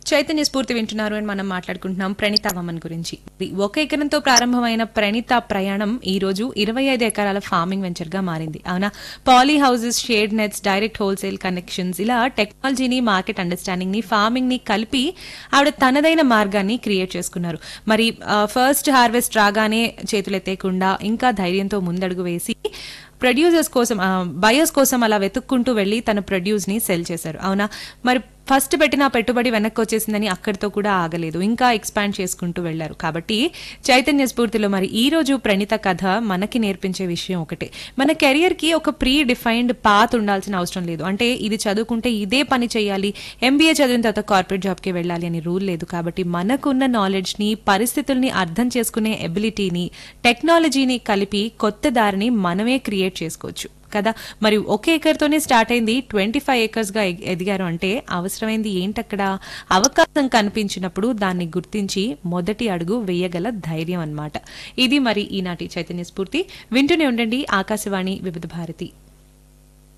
చైతన్య స్ఫూర్తి వింటున్నారు అని మనం మాట్లాడుకుంటున్నాం ప్రణిత వమన్ గురించి ఇది ఒక ఎకరంతో ప్రారంభమైన ప్రణిత ప్రయాణం ఈ రోజు ఇరవై ఐదు ఎకరాల ఫార్మింగ్ వెంచర్ గా మారింది అవునా poly houses shade nets direct wholesale connections ఇలా టెక్నాలజీని మార్కెట్ అండర్స్టాండింగ్ ని ఫార్మింగ్ ని కలిపి ఆవిడ తనదైన మార్గాన్ని క్రియేట్ చేసుకున్నారు మరి ఫస్ట్ హార్వెస్ట్ రాగానే చేతులు ఎత్తేయకుండా ఇంకా ధైర్యంతో ముందడుగు వేసి ప్రొడ్యూసర్స్ కోసం బయర్స్ కోసం అలా వెతుక్కుంటూ వెళ్ళి తన ప్రొడ్యూస్ ని సెల్ చేశారు అవునా మరి ఫస్ట్ పెట్టిన పెట్టుబడి వెనక్కి వచ్చేసిందని అక్కడితో కూడా ఆగలేదు ఇంకా ఎక్స్పాండ్ చేసుకుంటూ వెళ్లారు కాబట్టి చైతన్య స్ఫూర్తిలో మరి ఈ రోజు ప్రణిత కథ మనకి నేర్పించే విషయం ఒకటే మన కెరియర్ కి ఒక ప్రీ డిఫైన్డ్ పాత్ ఉండాల్సిన అవసరం లేదు అంటే ఇది చదువుకుంటే ఇదే పని చేయాలి ఎంబీఏ చదివిన తర్వాత కార్పొరేట్ జాబ్కి వెళ్ళాలి అని రూల్ లేదు కాబట్టి మనకున్న నాలెడ్జ్ ని పరిస్థితుల్ని అర్థం చేసుకునే ఎబిలిటీని టెక్నాలజీని కలిపి కొత్త దారిని మనమే క్రియేట్ చేసుకోవచ్చు కదా మరి ఒక ఏకర్తోనే స్టార్ట్ అయింది ట్వంటీ ఫైవ్ ఏకర్స్ గా ఎగ్- ఎదిగారు అంటే అవసరమైంది ఏంటక్కడ అవకాశం కనిపించినప్పుడు దాన్ని గుర్తించి మొదటి అడుగు వేయగల ధైర్యం అన్నమాట ఇది మరి ఈనాటి చైతన్య స్ఫూర్తి వింటూనే ఉండండి ఆకాశవాణి వివిధ భారతి